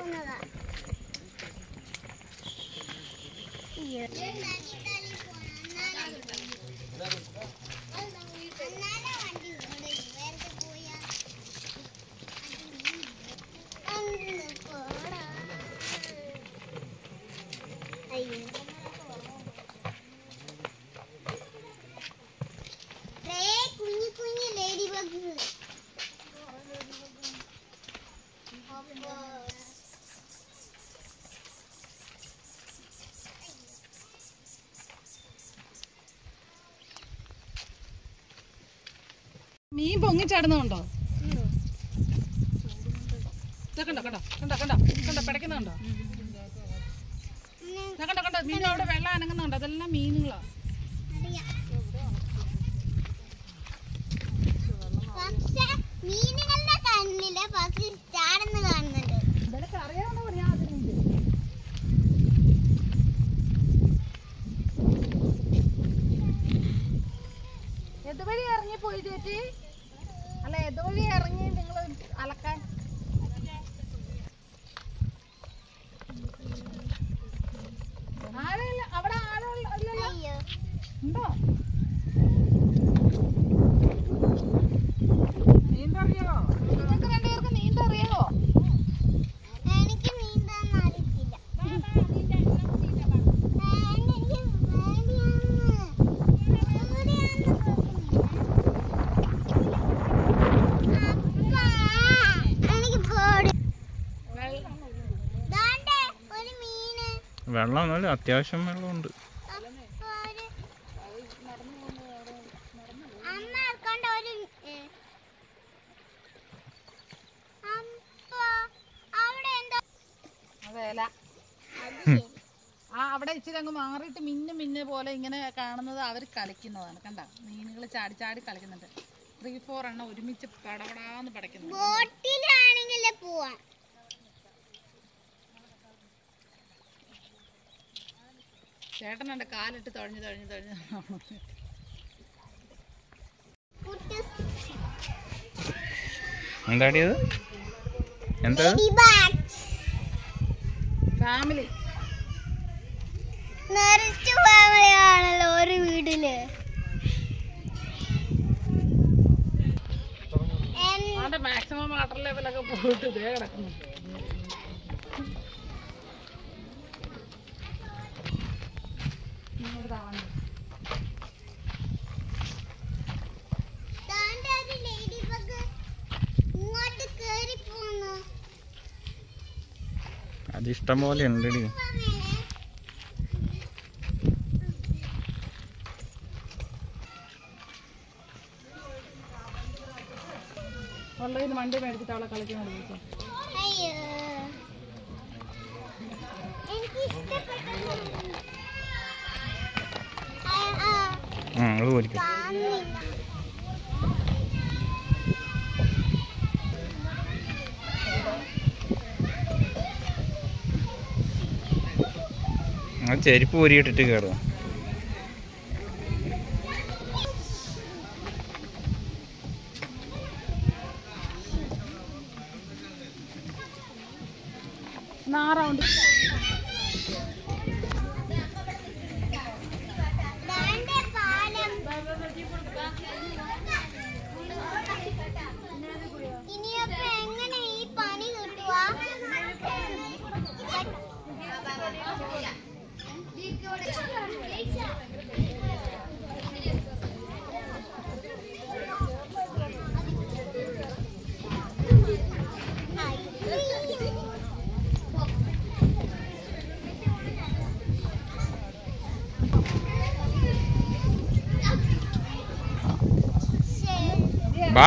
പോകുന്നതാ അയ്യോ. അന്നാലെ വണ്ടി ഇവിടെ വേറെ പോയാ അന്ന് പോടാ. അയ്യോ ദേ കുഞ്ഞു കുഞ്ഞു ലേഡി ബഗ്സ് മീൻ പൊങ്ങിച്ചാടുന്നുണ്ടോ ഇതാ കണ്ടോ കണ്ടോ കണ്ടോ കണ്ടോ കണ്ടോ പിടയ്ക്കുന്നുണ്ടോ ഇതാ കണ്ടോ കണ്ടോ മീൻ അവിടെ വെള്ളം അനങ്ങുന്നുണ്ടോ അതെല്ലാം മീനുകളാ പക്ഷെ മീനുകളുടെ കണ്ണില് പക്ഷി ചാടുന്ന കാണുന്നുണ്ട് ഇതൊക്കെ അറിയാവുന്ന പറയാ അതിനുണ്ട് എതുവഴി ഇറങ്ങി പോയി ചേച്ചി അല്ല എതുവഴി ഇറങ്ങി നിങ്ങൾ അലക്കാൻ ആളില്ല അവിടെ ആളുള്ള ഇല്ലല്ലോ അയ്യോ ഉണ്ടോ നീന്തറിയോ നിങ്ങൾക്ക് രണ്ടുപേർക്ക് നീന്തറിയോ എനിക്ക് നീന്താൻ അറിയത്തില്ല എനിക്ക് എനിക്ക് പേടി ദാണ്ടെ ഒരു മീന് വെള്ളം എന്നാലും അത്യാവശ്യം വെള്ളമുണ്ട് അപ്പൊ ഒരു അമ്മ കണ്ട ഒരു ഏ, അപ്പൊ അവിടെ എന്തോ അതേല അത് ശരി. ആ അവിടെ ഇച്ചിരി അങ്ങ് മാറിയിട്ട് മിന്നു മിന്നു പോലെ ഇങ്ങനെ കാണുന്നത് അവർ കളിക്കുന്നതാണ് കണ്ട മീനുകൾ ചാടി ചാടി കളിക്കുന്നുണ്ട് ത്രീ ഫോർ എണ്ണം ഒരുമിച്ച് പടപടാന്ന് പടയ്ക്കുന്നു ബോട്ടിലാണെങ്കിൽ പോവാം ചേട്ടനുണ്ട് കാലിട്ട് തുഴഞ്ഞ് തുഴഞ്ഞ് തുഴഞ്ഞ് കുട്ടി എന്താടി അത് എന്താ അത്? ladybirds. ഫാമിലി നിറച്ചു ഫാമിലിയാണല്ലോ ഒരു വീട്ടില് എൻ- അവന്റെ മാക്സിമം വാട്ടർ ലെവലൊക്കെ പോയിട്ട് ഇതേ കിടക്കുന്നു ദാണ്ടെ ഒരു ladybug ഇങ്ങോട്ട് കേറി പോന്നു അത് ഇഷ്ടം പോലെ ഉണ്ടടി ഫാമിലി. ഉള്ളതിന് വണ്ടി മേടിച്ചിട്ട് അവളെ കളിക്കാൻ വിളിക്കും അയ്യോ എനിക്ക് ഇഷ്ടപ്പെട്ടു ആ ആ അത് പോലിക്കും കാണുന്നില്ല ആ ചെരുപ്പ് ഊരിയിട്ടിട്ട് കയറുക നാറൗണ്ട് ദാണ്ടെ പാലം ഇനിയപ്പോ എങ്ങനെ ഈ പണി കിട്ടുവാ വാ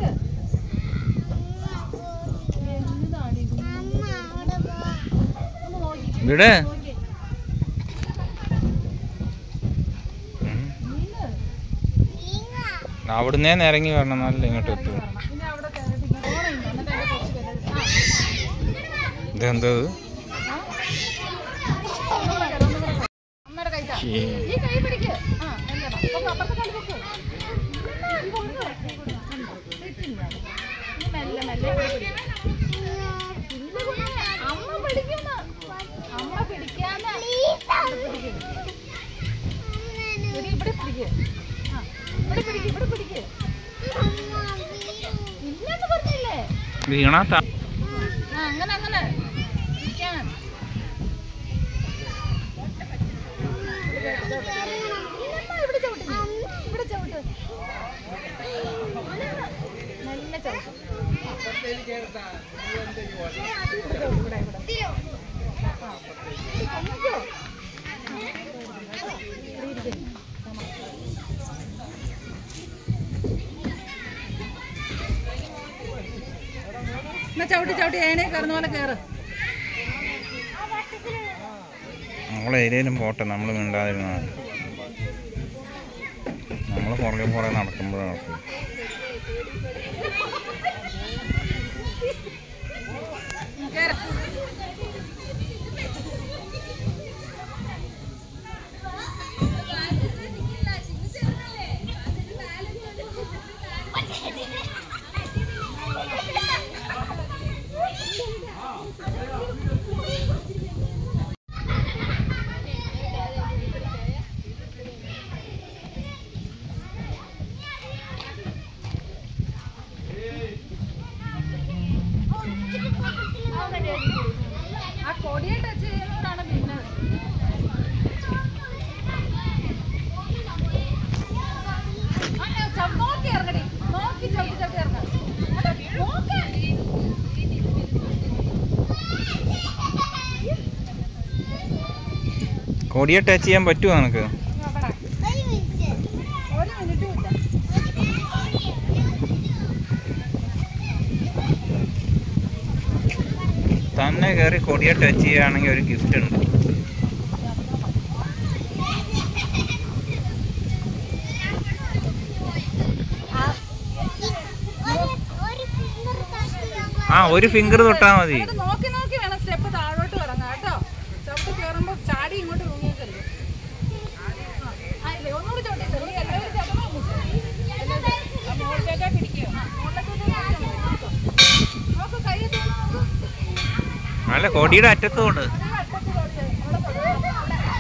അമ്മ അവിടെ പോ വിടെ ഇങ്ങ അവിടുന്നേ ഇറങ്ങി വരണം എന്നാലല്ലേ ഇങ്ങോട്ട് എത്തും പിന്നെ അവിടെ കയറിയിട്ട് ഇങ്ങനെ ഓണം ഇല്ല. എന്നിട്ട് അതിന്റെ കുറച്ച് പേര് ആ, ഇതെന്താ ഇത്? അമ്മയുടെ കൈ താ. ശ്ശേ. ഈ കൈ പിടിക്ക് ആ എന്താണ് അപ്പൊ അപ്പുറത്തെ കാല് പൊക്ക്. ഇനി മെല്ലെ മെല്ലെ ഇവിടെ പിടി. ഇല്ല കുഞ്ഞേ, അമ്മ വീണാത്ത ആ അങ്ങനെ അങ്ങനെ ഇരിക്കാൻ. ഇല്ലമ്മ, ഇവിടെ ചവിട്ട് നീ. ഇവിടെ ചവിട്ട് നല്ല ചവിട്ട് ഇവിടെ, ഇവിടെ. ആ. അയ്യോ. ഇവിടെ ഇരിക്ക്. എന്നാ ചവിട്ടി ചവിട്ടി ഏണേ കയറുന്ന പോലെ കയറ് നമ്മളെ ഏരിയയിലും പോട്ടെ നമ്മൾ മിണ്ടാതിരുന്ന നമ്മൾ പുറകെ പുറകെ നടക്കുമ്പോഴാണ് നടക്കും കേറ് ആ കൊടിയെ ടച്ച് ചെയ്യുന്നവരാണ് പിന്നെ നോക്കി ഇറങ്ങടി നോക്കി ചവിട്ടി ചവിട്ടി ഇറങ്ങാം നോക്കി കൊടിയെ ടച്ച് ചെയ്യാൻ പറ്റുമോ നിനക്ക് അവിടെ ഒരു മിനിറ്റ് ഒരു മിനിറ്റും ഇല്ല തന്നെ കയറി കൊടിയെ ടച്ച് ചെയ്യുകയാണെങ്കിൽ ഒരു ഗിഫ്റ്റ് ഉണ്ട് ഒരു ഒരു ഫിംഗർ തട്ടി ആ ഒരു ഫിംഗർ തൊട്ടാൽ മതി എന്നിട്ട് നോക്കി നോക്കി വേണം സ്റ്റെപ്പ് താഴോട്ട് ഇറങ്ങാം കേട്ടോ ചവിട്ടി കയറുമ്പോൾ ചാടി ഇങ്ങോട്ട് തൂങ്ങിക്കരുത് ആ, ഇല്ലേ, ഒന്നുകൂടി ചവിട്ടിയിട്ട് നീ എല്ലാവരും ചവിട്ടണം. ആ, മുകളിലേക്കേ പിടിക്കുക. ആ, മുകളിലേക്കേ പിടിക്കുക. നോക്ക്, കൈ എത്തുന്നു, നോക്ക്. അല്ല കൊടിയുടെ അറ്റത്തുകൊണ്ട് ഒരു വട്ടത്തിൽ തൊട്ട്. അവിടെ തൊട്ട്.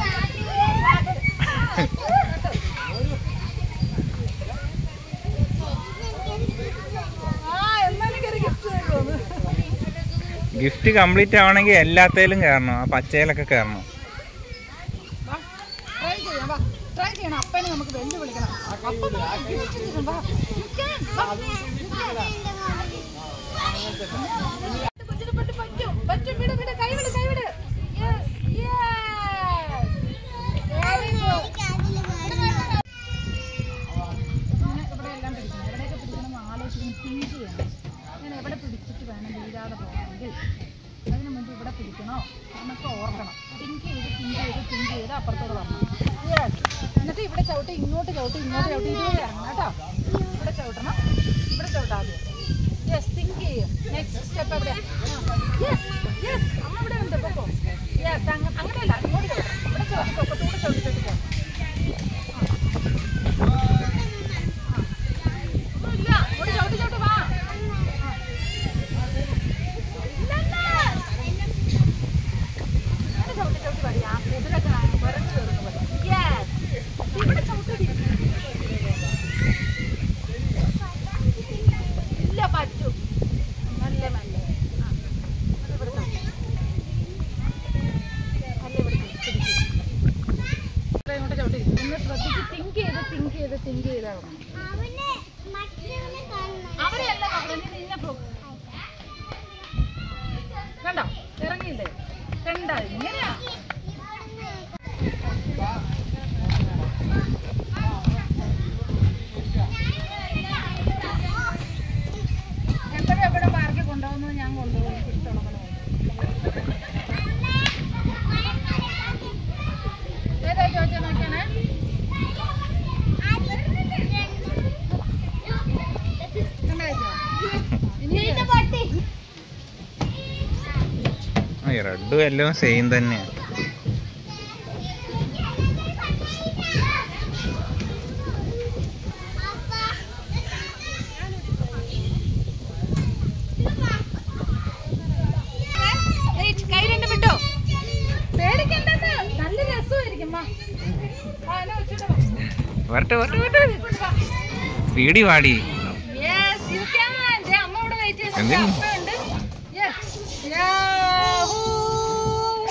ആ, എന്നാലും കയറി gift തരുമോന്ന്. ഗിഫ്റ്റ് കംപ്ലീറ്റ് ആവണമെങ്കിൽ എല്ലാത്തേലും കയറണം ആ പച്ചയിലൊക്കെ കയറണം വാ, try ചെയ്യാം, വാ. Try ചെയ്യണം അപ്പനെ നമുക്ക് വെല്ലു വിളിക്കണം അപ്പ gift തരും, വാ. You can, വാ. കൊച്ചിനെ പറ്റി പറ്റും. പറ്റും, വിട്, വിട്, കൈ വിട്, കൈ വിട്. Yes, yes. Very good. ഇങ്ങനെ ഇവിടെ എല്ലാം പിടിക്കണം. എവിടെയൊക്കെ പിടിക്കണം എന്ന് ആലോചിക്കണം, think ചെയ്യണം. ഞാൻ എവിടെ പിടിച്ചിട്ട് വേണം വീഴാതെ പോകണമെങ്കിൽ അതിന് മുമ്പ് ഇവിടെ പിടിക്കണോ എന്നൊക്കെ ഓർക്കണം തിങ്ക് ചെയ്ത് തിങ്ക് ചെയ്ത് തിങ്ക് ചെയ്ത് അപ്പുറത്തോട് വരണം Yes. എന്നിട്ട് ഇവിടെ ചവിട്ടി ഇങ്ങോട്ട് ചവിട്ടി ഇങ്ങോട്ട് ചവിട്ടി ഇതുവരെ ഇറങ്ങണം കേട്ടോ ഇവിടെ ചവിട്ടണം ഇവിടെ ചവിട്ടാതെ യെസ് തിങ്ക് ചെയ്യും നെക്സ്റ്റ് സ്റ്റെപ്പ് എവിടെ യെസ് യെസ് അമ്മ ഇവിടെ ഉണ്ട് പൊക്കോ യെസ് അങ്ങനെയല്ല ഇങ്ങോട്ട് ചവിട്ടണം ഇവിടെ ചവിട്ടിക്കോ കൂടെ ചവിട്ടി ചവിട്ടിക്കോ ഒന്നുമില്ല ഇവിടെ ചവിട്ടി ചവിട്ടി വാ ഇവിടെ ചവിട്ടി ചവിട്ടി മതി ആ കുതിരൊക്കെ വരഞ്ഞു കയറുന്ന പോലെ യെസ് ഇവിടെ ചവിട്ടി ഇല്ല പറ്റും നല്ല മെല്ലെ ആ അത് ഇവിടെ ചവിട്ടി നല്ല ഇവിടെ പിടിക്കും ഇവിടെ ഇങ്ങോട്ട് ചവിട്ടി ഒന്ന് ശ്രദ്ധിച്ച് തിങ്ക് ചെയ്ത് തിങ്ക് ചെയ്ത് തിങ്ക് ചെയ്ത് ഇറങ്ങണം അവനെ മറ്റവനെ കാണണം അവരെയല്ല നോക്കുന്നത് നിന്നെ ഫ്ലോ- കണ്ടോ ഇറങ്ങിയില്ലേ കണ്ട ഇങ്ങനെയാ എപ്പോഴും എപ്പോഴും പാർക്കിൽ കൊണ്ടുപോകുന്നത് ഞാൻ കൊണ്ടുപോകും ഇഷ്ടമുള്ള ഏതാ ചോദിച്ചാൽ നോക്കിയാണേ കണ്ടോ ഇനി ആ റെഡും എല്ലാം സെയിം തന്നെയാണ് കൈ രണ്ട് വിട്ടോ പേടിക്കണ്ടെന്ന് നല്ല രസമായിരിക്കും വാ. വാ, എന്നെ വെച്ചിട്ട് വാ. വരട്ടെ വരട്ടെ വരട്ടെ സ്പീഡി പാടി Yes, you can. ദേ, അമ്മ ഇവിടെ വെയിറ്റ് എന്തിന്? ചെയ്യുന്നുണ്ട്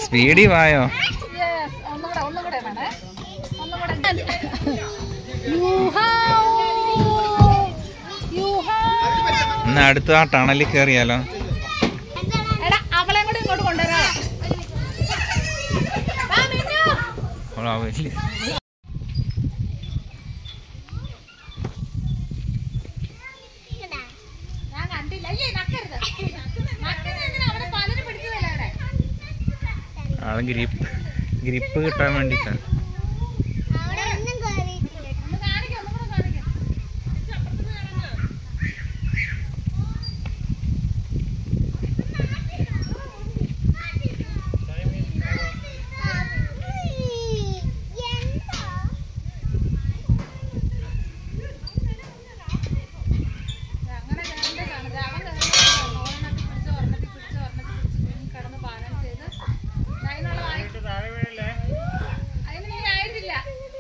സ്പീഡി വായോ Yes, ഒന്നുകൂടെ ഒന്നുകൂടെ വേണേ ഒന്നുകൂടെ യൂഹാവ്. യൂഹാവ്. എന്നാ അടുത്ത ആ ടണലിൽ കയറിയാലോ എടാ അവളെ കൂടെ ഇങ്ങോട്ട് കൊണ്ടുവരാ അവളാ വലിയ ഞാൻ കണ്ടില്ല അയ്യേ നക്കരുത് നക്കരുത് എന്തിനാ അവിടെ പലരും പിടിച്ചതല്ലേ അവിടെ ആള് ഗ്രിപ്പ് ഗ്രിപ്പ് കിട്ടാൻ വേണ്ടിട്ടാണ് അവിടെ ഒന്നും കയറിയിട്ടില്ല ഒന്ന് കാണിക്കാം ഒന്നും കൂടെ കാണിക്കാം എന്താ അങ്ങനെ കയറേണ്ടതാണ് അവൻ കയറുന്നതാണ് ഒരെണ്ണത്തിൽ പിടിച്ച് ഒരെണ്ണത്തിൽ പിടിച്ച് ഒരെണ്ണത്തിൽ പിടിച്ച് നീ കിടന്ന് പാലം ചെയ്ത് അതിനുള്ളതായി അതിന് നീ ആയിട്ടില്ല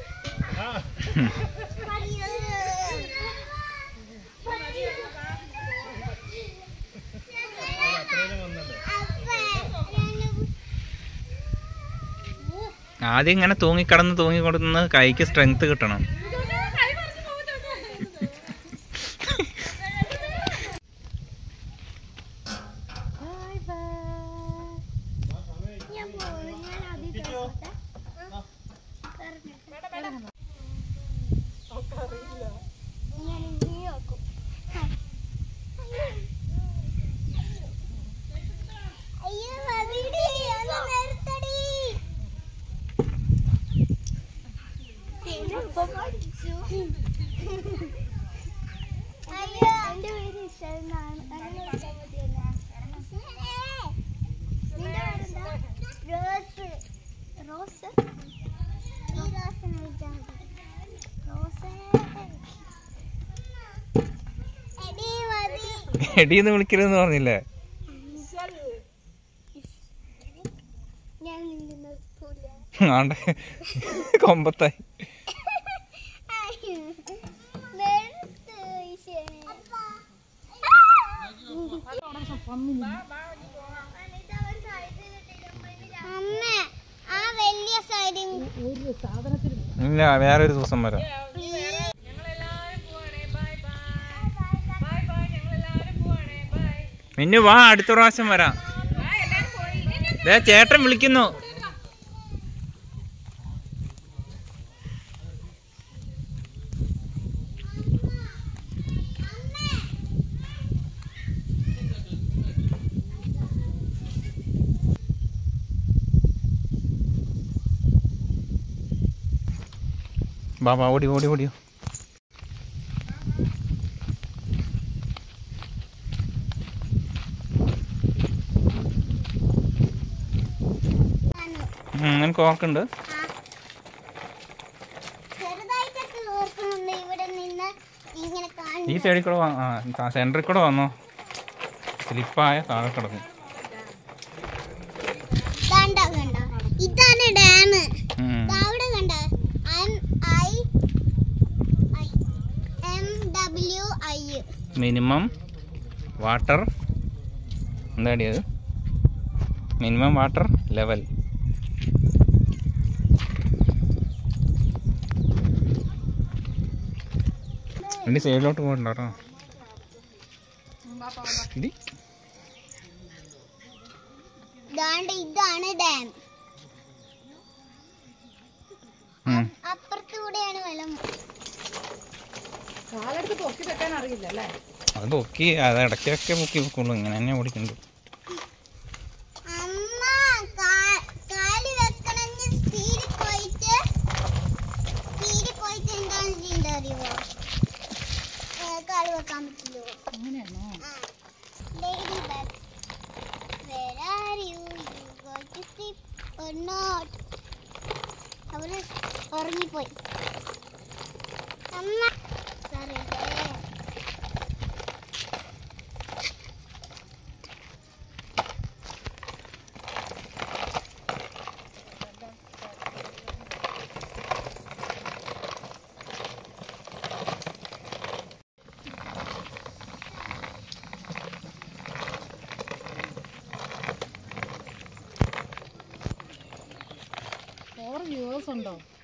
ആദ്യം ഇങ്ങനെ തൂങ്ങിക്കിടന്ന് തൂങ്ങിക്കൊടുന്ന് കൈക്ക് സ്ട്രെങ്ത് കിട്ടണം കൈ പറിച്ച് പോകത്തോട്ട് ഞാൻ പോയി ഞാൻ ആദ്യം കേറട്ടെ. ഞാൻ ഇനി നോക്കും അയ്യോ മതിടി ഒന്ന് നിർത്തടി അയ്യോ എന്റെ പേര് ഇഷന്നാണ് അങ്ങനെ വിളിച്ചാൽ മതിയല്ലോ. നിന്റെ പേരെന്താ? റോസ് റോസ് ഈ റോസിനെ വിളിച്ചാൽ മതി റോസേ എടി മതി എടീന്ന് വിളിക്കരുതെന്ന് പറഞ്ഞില്ലേ ഞാൻ നിന്നെ നിർത്തൂല ആണ്ടെ കൊമ്പത്തായി നിർത്ത് ഈശേ. അമ്മ ആ വലിയ സൈഡിൽ ഒരു സാധനത്തിൽ ഇല്ല വേറൊരു ദിവസം വരാം മിന്നു വാ അടുത്ത പ്രാവശ്യം വരാം ദേ ചേട്ടൻ വിളിക്കുന്നു വാ വാ ഓടി ഓടി ഓടിയോ ഉം, നിനക്ക് ഓർക്കുണ്ട് ചെറുതായിട്ടൊക്കെ ഓർക്കുന്നുണ്ട് ഇവിടെ നിന്ന് ഇങ്ങനെ ഈ കാണുന്നു സൈഡിൽ കൂടെ വാ- ആ സെൻറ്ററിൽ കൂടെ വന്നോ സ്ലിപ്പായ താഴെ കിടക്കും കണ്ട കണ്ട ഇതാണ് ഡാം ഉം. അവിടെ കണ്ട M I M W I minimum water എന്താടി അത് മിനിമം വാട്ടർ ലെവൽ ഇനി സൈഡിലോട്ട് പോകണ്ട കേട്ടോ ഇടി. ദാണ്ട് ഇതാണ് ഡാം ഉം. അപ്പുറത്തൂടെയാണ് വെള്ളം കാലെടുത്ത് പൊക്കി വെക്കാൻ അറിയില്ല അല്ലേ അത് പൊക്കി അത് ഇടയ്ക്കൊക്കെ പൊക്കി വെക്കുള്ളൂ ഇങ്ങനെ തന്നെ ഓടിക്കണ്ടു അമ്മ കാ- കാല് വെക്കണമെങ്കിൽ സ്പീഡിൽ പോയിട്ട് സ്പീഡിൽ പോയിട്ട് എന്താണ് ചെയ്യേണ്ടത് അറിയുമോ ഏ, കാല് വെക്കാൻ പറ്റില്ലോ അങ്ങനെയാണോ ladybug where are you you go to sleep or not അവര് ഉറങ്ങിപ്പോയി അമ്മ സോറി റോസ് ഉണ്ടോ